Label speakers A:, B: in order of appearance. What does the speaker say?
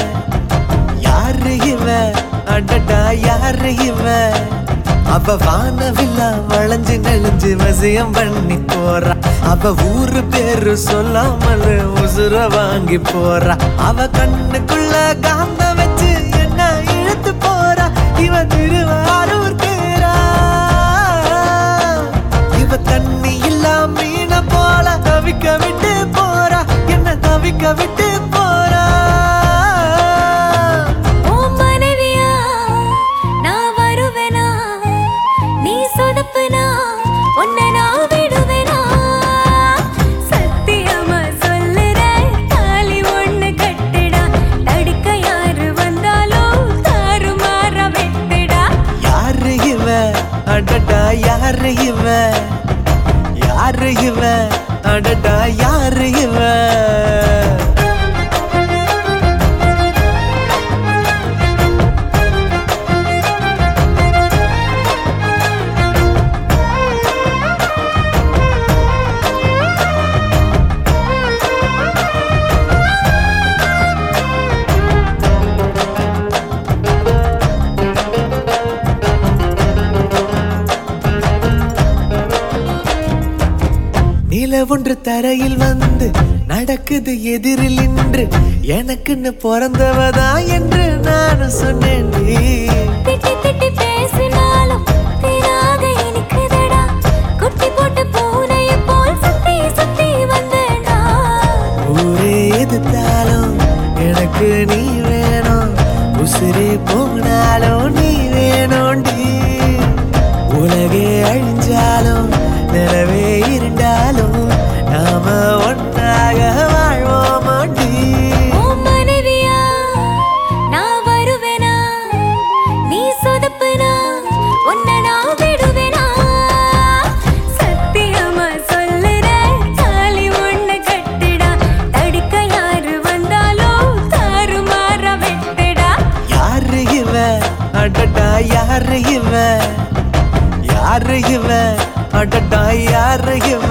A: யாரு இவ அடடா யாரு இவ அவ வானவில்லா வளைஞ்சு நெளிஞ்சு வசியம் பண்ணி போறா அவ ஊரு பேரு சொல்லாமல் உசுர வாங்கி போறா அவ கண்ணுக்குள்ள காந்த வச்சு என்ன இழுத்து போறா இவ திருவாரூர் தேரா இவ தண்ணி இல்லா மீன போல தவிக்க விட்டு போறா என்ன தவிக்க விட்டு போறா
B: உன் மனைவியா நான் வருவேனா நீ சொதப்புனா உன்னை நான் விடுவேனா சத்தியமா சொல்லுறேன் தாலி ஒண்ணு கட்டுடா தடுக்க யாரு வந்தாலும் தாறுமாற வெட்டுடா
A: யாரு இவ அடடா யாரு இவ யாரு இவ அடடா யாரு இவ நில ஒன்று தரையில் வந்து நடக்குது எதிரில் நின்று எனக்குன்னு பிறந்தவதா என்று நான் சொன்னேன்
B: திட்டி திட்டி பேசினாலும் தீராக இனிக்குதடா குட்டி போட்ட பூனையை போல் சுத்தி சுத்தி வந்தேனா
A: ஊரே எதிர்த்தாலும் எனக்கு நீ வேணும் உசிரே போனாலும் நீ வேணும்டி உலகே அழிஞ்சாலும் நிலவே இருந்தாலும் நாம ஒன்றாக வாழ்வோமாண்டி
B: உன் மனைவியா நான் வருவேனா நீ சொதப்புனா உன்னை நான் விடுவேனா சத்தியமா சொல்லுறேன் தாலி ஒண்ணு கட்டுடா தடுக்க யாரு வந்தாலும் தாறுமாற வெட்டுடா
A: யாரு இவ அடடா யாரு இவ யாரு இவ அடடா யாரு இவ